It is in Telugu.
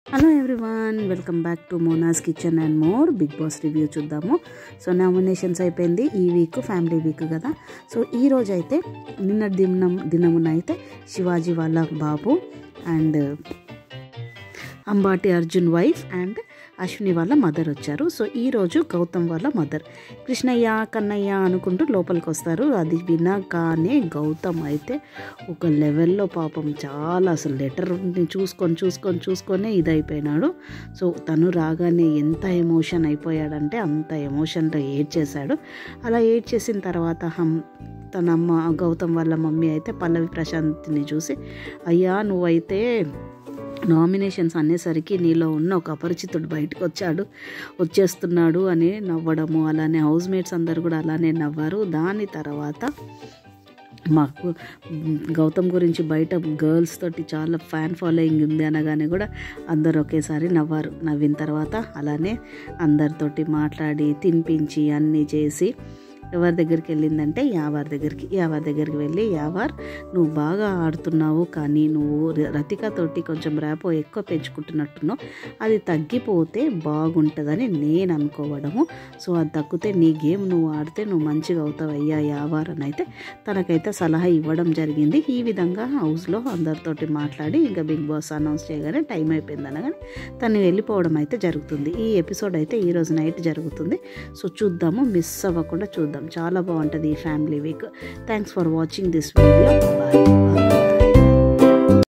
hello everyone welcome back to Mona's kitchen and more Bigg Boss review చూద్దాము సో నామినేషన్స్ అయిపోయింది ఈ వీక్ ఫ్యామిలీ వీక్ కదా సో ఈ రోజు అయితే నిన్న దినం దినమున అయితే శివాజీ వాళ్ళ బాబు and Ambati Arjun wife and Ashwini వాళ్ళ మదర్ వచ్చారు సో ఈరోజు గౌతమ్ వాళ్ళ మదర్ కృష్ణయ్య కన్నయ్య అనుకుంటూ లోపలికి వస్తారు అది వినగానే గౌతమ్ అయితే ఒక లెవెల్లో పాపం చాలా అసలు లెటర్ని చూసుకొని చూసుకొని చూసుకొని ఇదైపోయినాడు సో తను రాగానే ఎంత ఎమోషన్ అయిపోయాడంటే అంత ఎమోషన్లో ఏడ్ చేశాడు అలా ఏడ్ చేసిన తర్వాత హమ్ తన అమ్మ గౌతమ్ వాళ్ళ మమ్మీ అయితే పల్లవి ప్రశాంత్ని చూసి అయ్యా నువ్వైతే నామినేషన్స్ అనేసరికి నీలో ఉన్న ఒక అపరిచితుడు బయటకు వచ్చాడు వచ్చేస్తున్నాడు అని నవ్వడము అలానే హౌస్ మేట్స్ అందరు కూడా అలానే నవ్వారు దాని తర్వాత మాకు గౌతమ్ గురించి బయట గర్ల్స్ తోటి చాలా ఫ్యాన్ ఫాలోయింగ్ ఉంది అనగానే కూడా అందరు ఒకేసారి నవ్వారు నవ్విన తర్వాత అలానే అందరితోటి మాట్లాడి తినిపించి అన్నీ చేసి ఎవరి దగ్గరికి వెళ్ళిందంటే యావార్ దగ్గరికి యావార్ దగ్గరికి వెళ్ళి యావార్ నువ్వు బాగా ఆడుతున్నావు కానీ నువ్వు రతికతోటి కొంచెం ర్యాపో ఎక్కువ పెంచుకుంటున్నట్టున్నావు అది తగ్గిపోతే బాగుంటుందని నేను అనుకోవడము సో అది తగ్గితే నీ గేమ్ నువ్వు ఆడితే నువ్వు మంచిగా అవుతావు అయ్యా యావార్ అని అయితే తనకైతే సలహా ఇవ్వడం జరిగింది ఈ విధంగా హౌస్లో అందరితోటి మాట్లాడి ఇంకా బిగ్ బాస్ అనౌన్స్ చేయగానే టైం అయిపోయింది అనగానే తను వెళ్ళిపోవడం అయితే జరుగుతుంది ఈ ఎపిసోడ్ అయితే ఈరోజు నైట్ జరుగుతుంది సో చూద్దాము మిస్ అవ్వకుండా చూద్దాం చాలా బాగుంటుంది ఈ family week thanks for watching this video bye